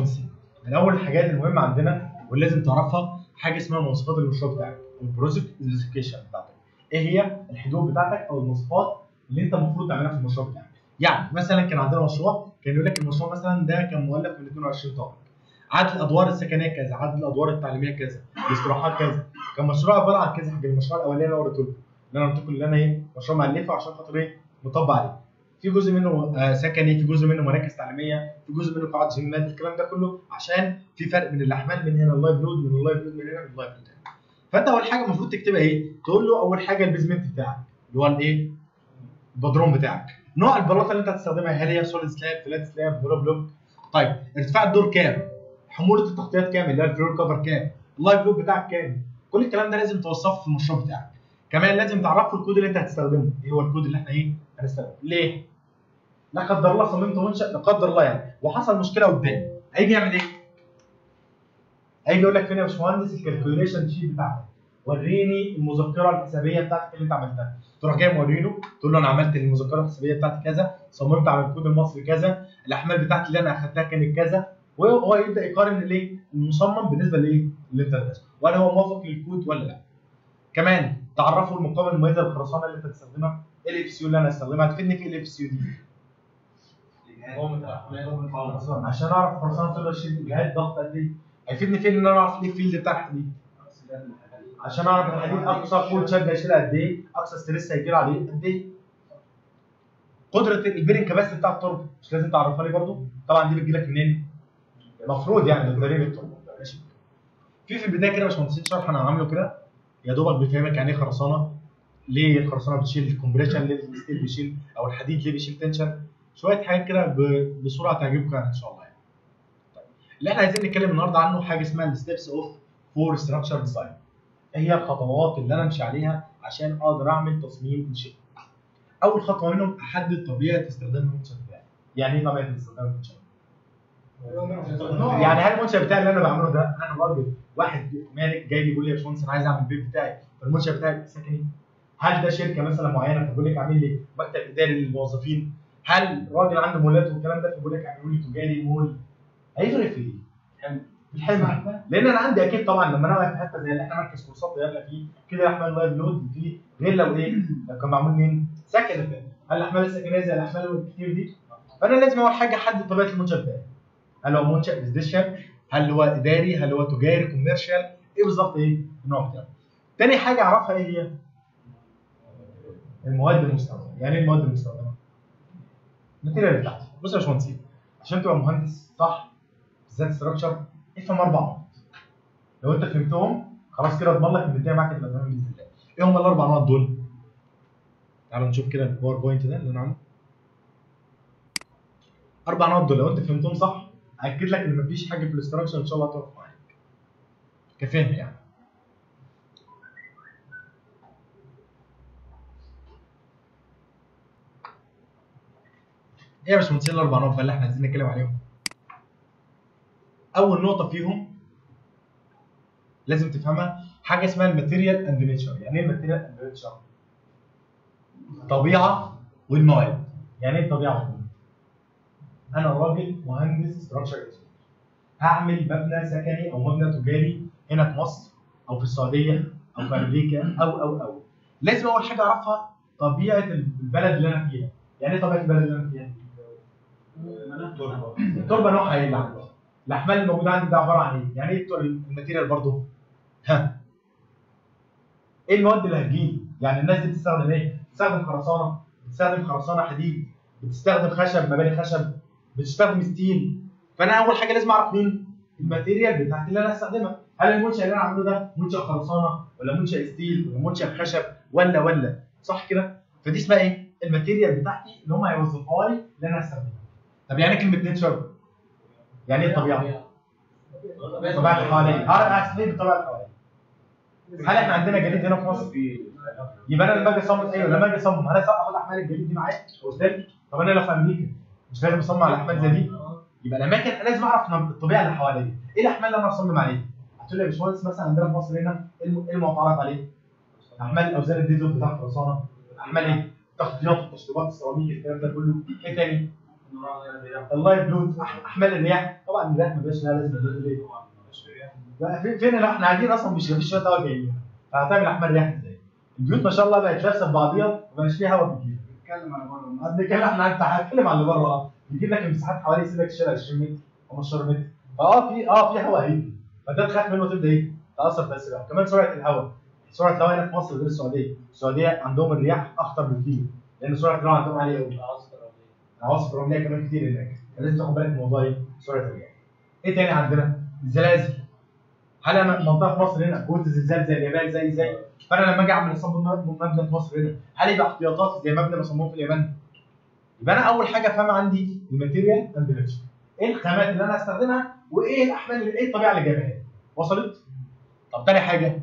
باشمهندسين من اول الحاجات المهمه عندنا واللي لازم تعرفها حاجه اسمها مواصفات المشروع بتاعك البروجكت سبيسيفيكيشن بتاعتك ايه هي الحدود بتاعتك او المواصفات اللي انت المفروض تعملها في المشروع بتاعك يعني مثلا كان عندنا مشروع كان يقول لك المشروع مثلا ده كان مؤلف من 22 طابق عدد الادوار السكنيه كذا عدد الادوار التعليميه كذا الاستراحات كذا كان مشروع عباره عن كذا حاجه المشروع الاولاني اللي انا وريته لكم اللي انا قلت لكم اللي انا ايه مشروع مالفه عشان خاطر ايه مطبق عليه في جزء منه آه، سكني في جزء منه مراكز تعليميه في جزء منه قاعات جيمات الكلام ده كله عشان في فرق من الاحمال من هنا اللايف لود من اللايف لود من هنا من اللايف لود هنا فانت اول حاجه المفروض تكتبها ايه تقول له اول حاجه البيزمنت بتاعك اللي هو الايه البدروم بتاعك نوع البلاطه اللي انت هتستخدمها هل هي سوليد سلاب فلات سلاب هولو بلوك طيب ارتفاع الدور كام حموله التغطيات كام اللي هي الفلور كفر كام اللايف لود بتاعك كام كل الكلام ده لازم توصفه في المشروع بتاعك كمان لازم تعرفه الكود اللي انت هتستخدمه ايه هو الكود اللي احنا ايه هنستخدمه ليه لا قدر الله صممت منشا لا قدر الله يعني وحصل مشكله قدام هيجي يعمل ايه هيجي يقول لك فين يا باشمهندس الكالكوليشن شيت بتاعتك وريني المذكره الحسابيه بتاعتك اللي انت عملتها تروح جاي موريله تقول له انا عملت المذكره الحسابيه بتاعتي كذا صممت على الكود المصري كذا الاحمال بتاعتي اللي انا اخدتها كانت كذا وهو يبدا يقارن الايه المصمم بالنسبه لايه اللي انت درسته وهل هو موافق للكود ولا لا كمان تعرفوا المقاومه المميزه للخرسانه اللي انت تستخدمها ايه الاف سي يو اللي انا استخدمها هتفيدني في الاف سي يو دي عشان اعرف خرسانه تقدر تشيل جهاز ضغط قد ايه هيفيدني في ان انا اعرف ايه الفيلد بتاع الحديد عشان اعرف الحديد اقصى قوه شد هيشيلها قد ايه اقصى ستريس هيجي عليه قد ايه قدره البيرنج كباستي بتاع التربه مش لازم تعرفها لي برضو طبعا دي بتجي لك منين المفروض يعني من تدريب التربه ماشي في في البدايه كده يا باشمهندسين شرح انا عامله كده يا دوبك بيفهمك يعني ايه خرسانه ليه الخرسانه بتشيل الكومبريشن ليه الستيل بيشيل او الحديد ليه بيشيل تنشن شويه حاجات كده ب- بصوره هتعجبكم يعني ان شاء الله يعني. طيب اللي احنا عايزين نتكلم النهارده عنه حاجه اسمها الستبس اوف فور ستراكشر ديزاين ايه هي الخطوات اللي انا امشي عليها عشان اقدر اعمل تصميم انشاء اول خطوه منهم احدد طبيعه استخدام المنشا بتاعي يعني ايه طبيعه استخدام المنشا يعني هل المنشا بتاعي اللي انا بعمله ده انا راجل واحد مالك جاي لي يقول لي يا باشمهندس انا عايز اعمل البيت بتاعي فالمنشا بتاعي سكني هل ده شركه مثلا معينه فبيقول لك اعمل لي مكتب اداري للموظفين هل راجل عنده مولات والكلام ده فبيقول لك اعملوا لي تجاري مول هيفرق في ايه؟ في الحمل لان انا عندي اكيد طبعا لما انا واقف في حته زي اللي احنا مركز كورسات غيرنا فيه كده الاحمال لايف لود فيه غير لو ايه لو كان معمول مين؟ سكن هل الاحمال السكنيه زي الاحمال الكتير دي؟ فانا لازم اول حاجه احدد طبيعه المنشا بتاعي هل هو منشا ريزيدنشال هل هو اداري هل هو تجاري كوميرشال ايه بالظبط ايه النوع بتاعه تاني حاجه اعرفها ايه هي المواد المستخدمه يعني ايه المواد المستخدمه الماتيريال بتاعتي بص يا باشمهندسين عشان تبقى مهندس صح بالذات ستراكشر افهم اربع نقط لو انت فهمتهم خلاص كده اضمن لك ان الدنيا معاك تبقى تمام باذن الله ايه هم الاربع نقط دول تعالوا نشوف كده الباوربوينت ده اللي انا عامله اربع نقط دول لو انت فهمتهم صح اكد لك ان مفيش حاجه في الاستراكشر ان شاء الله هتقف معاك كفهم يعني ايه يا باشمهندسين الاربع نقط بقى اللي احنا عايزين نتكلم عليهم اول نقطه فيهم لازم تفهمها حاجه اسمها الماتيريال اند نيتشر يعني ايه الماتيريال اند نيتشر طبيعه والمواد يعني ايه الطبيعه والمواد انا راجل مهندس ستراكشر هعمل مبنى سكني او مبنى تجاري هنا في مصر او في السعوديه او في امريكا او او او لازم اول حاجه اعرفها طبيعه البلد اللي انا فيها يعني ايه طبيعه البلد اللي انا فيها التربه نوعها ايه اللي عندي الاحمال الموجوده عندي ده عباره عن ايه يعني ايه التر- الماتيريال برضه ها ايه المواد اللي هتجيلي يعني الناس دي بتستخدم ايه بتستخدم خرسانه بتستخدم خرسانه حديد بتستخدم خشب مباني خشب بتستخدم ستيل فانا اول حاجه لازم اعرف مين الماتيريال بتاعتي اللي انا هستخدمها هل المنشا اللي انا عامله ده منشا خرسانه ولا منشا ستيل ولا منشا خشب ولا ولا صح كده فدي اسمها ايه الماتيريال بتاعتي اللي هم هيوظفوها لي اللي انا هستخدمها طب يعني إيه كلمه نيتشر يعني ايه الطبيعه الطبيعه الحواليه اه اسميه بالطبيعه الحواليه هل احنا عندنا جليد هنا في مصر يبقى انا لما اجي اصمم ايوه لما اجي اصمم انا اخد احمال الجليد دي معايا قلت طب انا لو في امريكا مش لازم اصمم على احمال زي دي يبقى الاماكن أنا لازم اعرف نم- الطبيعه اللي حواليا ايه الاحمال اللي انا اصمم عليها هتقول لي يا باشمهندس مثلا عندنا في مصر هنا ايه الم- إيه المعترض عليه احمال الاوزان الديزل بتاع الخرسانه احمال ايه تخطيطات التشطيبات السيراميك الكلام ده كله ايه تاني اللايف لود أح- احمال الرياح طبعا الرياح ما بقاش لها لازمه دلوقتي ليه؟ بقى في- فين اللي احنا قاعدين اصلا مش مفيش شويه هواء جايين فهتعمل احمال رياح ازاي؟ البيوت ما شاء الله بقت لابسه في بعضيها ومبقاش فيها هواء كتير نتكلم على بره قبل كده احنا انت هتكلم على اللي بره اه بيجيب لك المساحات حوالي يسيبك الشارع 20 متر 15 متر فاه في اه في هواء هيجي فده تخاف منه تبدا ايه؟ تاثر تاثير كمان سرعه الهواء سرعه الهواء هنا في مصر غير السعوديه السعوديه عندهم الرياح اخطر بكتير لان سرعه الهواء عندهم عاليه قوي العواصف الرمليه كمان كتير هناك لازم تاخد بالك من موضوع ايه؟ سرعه الرياح ايه تاني عندنا؟ الزلازل هل انا منطقه في مصر هنا قوه الزلزال زي اليابان زي زي فانا لما اجي اعمل اصمم مبنى في مصر هنا هل يبقى احتياطاتي زي مبنى بصممه في اليابان؟ يبقى انا اول حاجه افهم عندي الماتيريال اند نيتشر ايه الخامات اللي انا هستخدمها وايه الاحمال اللي ايه الطبيعه اللي جايبها لي وصلت؟ طب تاني حاجه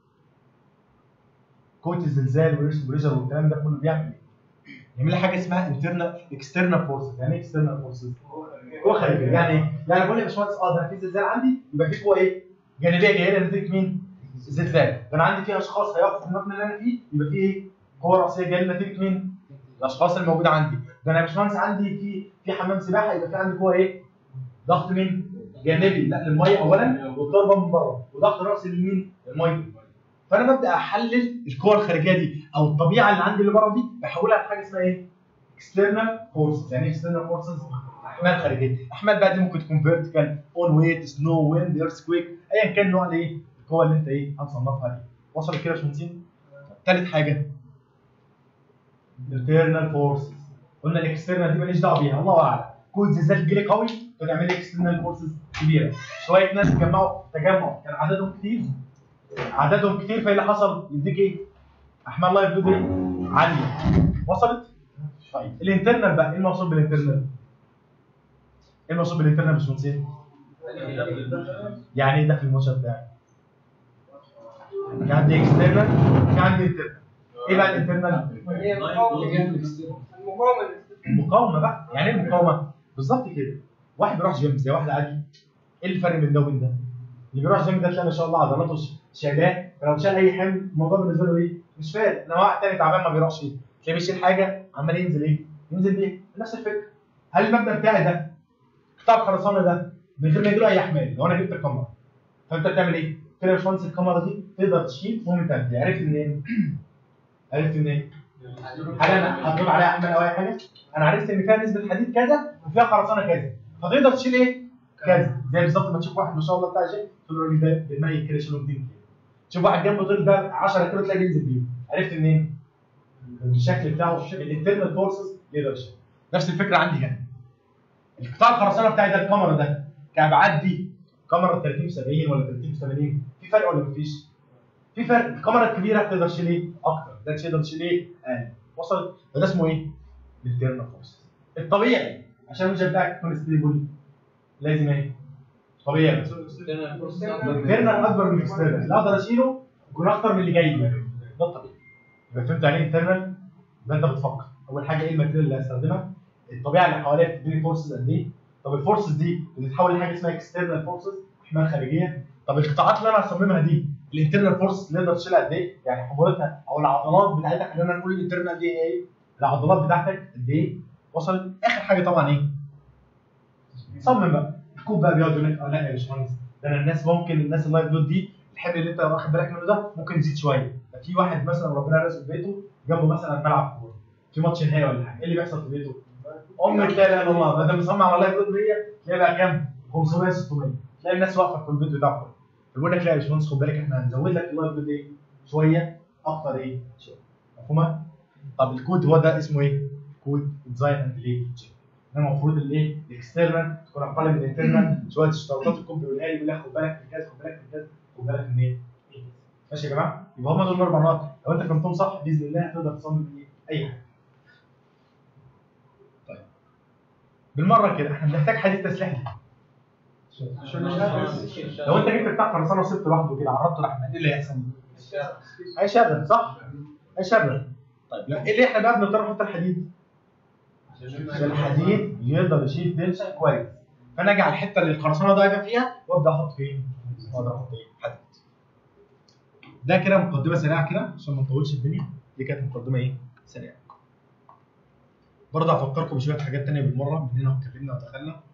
قوه الزلزال والريسك بريشر والكلام ده كله بيعمل ايه؟ يعمل لي حاجه اسمها انترنال اكسترنال فورسز يعني ايه اكسترنال فورسز؟ قوه خارجيه يعني ايه؟ يعني بقول لك يا باشمهندس اه ده أنا في زلزال عندي يبقى في قوه ايه؟ جانبيه جايه لي نتيجه مين؟ الزلزال ده انا عندي فيه اشخاص هيقفوا في المبنى اللي انا فيه يبقى فيه ايه؟ قوه راسيه جايه لي نتيجه مين؟ الاشخاص الموجوده عندي ده انا يا باشمهندس عندي في في حمام سباحه يبقى في عندي قوه ايه؟ ضغط مين؟ جانبي لا للميه اولا والضربه من بره وضغط راسي لمين؟ للميه فانا ببدا احلل القوى الخارجيه دي او الطبيعه اللي عندي اللي بره دي بحولها لحاجه اسمها ايه؟ اكسترنال فورسز يعني ايه اكسترنال فورسز؟ احمال خارجيه احمال بقى دي ممكن تكون فيرتيكال اون ويت سنو ويند ايرث ايا كان نوع الايه؟ القوه اللي انت ايه؟ هتصنفها دي وصلت كده يا باشمهندسين؟ ثالث حاجه internal فورسز قلنا الاكسترنال دي ماليش دعوه بيها الله اعلم كود زلزال جيلي قوي فتعمل لي اكسترنال فورسز كبيره شويه ناس اتجمعوا تجمع كان عددهم كتير عددهم كتير فايه اللي حصل يديك ايه احمال لايف لود ايه عاليه وصلت طيب الانترنال بقى ايه المقصود بالانترنال ايه المقصود بالانترنال يا باشمهندسين يعني ايه داخل المنشأ بتاعي في عندي اكسترنال في عندي انترنال ايه بقى الانترنال هي المقاومه المقاومه المقاومه بقى يعني ايه المقاومه بالظبط كده واحد بيروح جيم زي واحد عادي ايه الفرق بين ده وبين ده اللي بيروح جيم ده تلاقي ما شاء الله عضلاته ش- شايلاه فلو شال اي حمل الموضوع بالنسبه له ايه مش فارق انما واحد تاني تعبان ما بيروحش ايه تلاقيه بيشيل حاجه عمال ينزل ايه ينزل بيه نفس الفكره هل المبنى بتاعي ده قطاع الخرسانه ده من غير ما يجيله اي احمال لو انا جبت الكاميرا فانت بتعمل ايه؟ كده يا باشمهندس الكاميرا دي تقدر تشيل مومنت قد ايه؟ عرفت منين؟ عرفت منين؟ هل انا حطيت عليها احمال او اي حاجه؟ انا عرفت ان فيها نسبه حديد كذا وفيها خرسانه كذا فتقدر تشيل ايه؟ كذا زي بالظبط ما تشوف واحد ما شاء الله بتاع جيم تقول له الراجل ده بالميت كده يشيله 200 كيلو تشوف واحد جنبه طول ده 10 كيلو تلاقيه بينزل بيه عرفت منين؟ من الشكل بتاعه الانترنال فورسز يقدر يشيل نفس الفكره عندي هنا القطاع الخرسانه بتاعي ده الكاميرا ده كابعاد دي كاميرا 30 في 70 ولا 30 في 80 في فرق ولا مفيش؟ في فرق الكاميرا الكبيره تقدر تشيل ايه؟ اكتر ده تقدر تشيل ايه؟ اقل وصلت فده اسمه ايه؟ الانترنال فورسز الطبيعي عشان المنشأ بتاعك يكون ستيبل لازم ايه؟ طبيعي بس الانترنال اكبر من الاكسترنال اللي اقدر اشيله يكون اكتر من اللي جاي ده ده الطبيعي يبقى فهمت يعني ايه انترنال يبقى انت بتفكر اول حاجه ايه الماتيريال اللي هستخدمها الطبيعه اللي حواليا بتديني فورسز قد ايه طب الفورسز دي بتتحول لحاجه اسمها اكسترنال فورسز احمال خارجيه طب القطاعات اللي انا هصممها دي الانترنال فورسز اللي نقدر تشيلها قد ايه يعني حمولتها او العضلات بتاعتك اللي انا نقول الانترنال دي ايه العضلات بتاعتك قد ايه وصلت اخر حاجه طبعا ايه صمم بقى الكوب بقى بيقعد يقول لك اه لا يا باشمهندس ده انا الناس ممكن الناس اللايف دود دي الحمل اللي انت واخد بالك منه ده ممكن يزيد شويه في واحد مثلا ربنا رزقه في بيته جنبه مثلا ملعب كوره في ماتش نهائي ولا حاجه ايه اللي بيحصل في بيته؟ ام تلاقي لا اله الا الله ما دام مصمم على لايف دود 100 تلاقي بقى كام؟ 500 600 تلاقي الناس واقفه في الفيديو بتاعه كله يقول لك لا يا باشمهندس خد بالك احنا هنزود لك اللايف دود ايه؟ شويه اكتر ايه؟ شويه مفهومه؟ طب الكود هو ده اسمه ايه؟ كود ديزاين اند ايه؟ انا المفروض الايه؟ الاكسترنال تكون اقل من الانترنال شويه اشتراطات الكود بيقولها لي بيقول لك خد بالك من كذا خد بالك من كذا خد بالك من ايه؟ ماشي يا جماعه؟ يبقى هم دول الاربع نقط لو انت فهمتهم صح باذن الله هتقدر تصمم ايه؟ اي حاجه. طيب بالمره كده احنا بنحتاج حديد تسليح ليه؟ لو انت جبت بتاع خرسانه وسبته لوحده كده عرضته لحمه ايه اللي هيحصل؟ هيشغل صح؟ هيشغل طيب لا ايه اللي احنا بقى بنضطر نحط الحديد؟ عشان الحديد يقدر يشيل تنشن كويس فانا اجي على الحته اللي الخرسانه ضايفه فيها وابدا احط فين؟ اقدر احط ايه؟ حديد ده كده مقدمه سريعه كده عشان ما نطولش الدنيا دي كانت مقدمه ايه؟ سريعه برضه هفكركم بشويه حاجات تانية بالمره من هنا واتكلمنا ودخلنا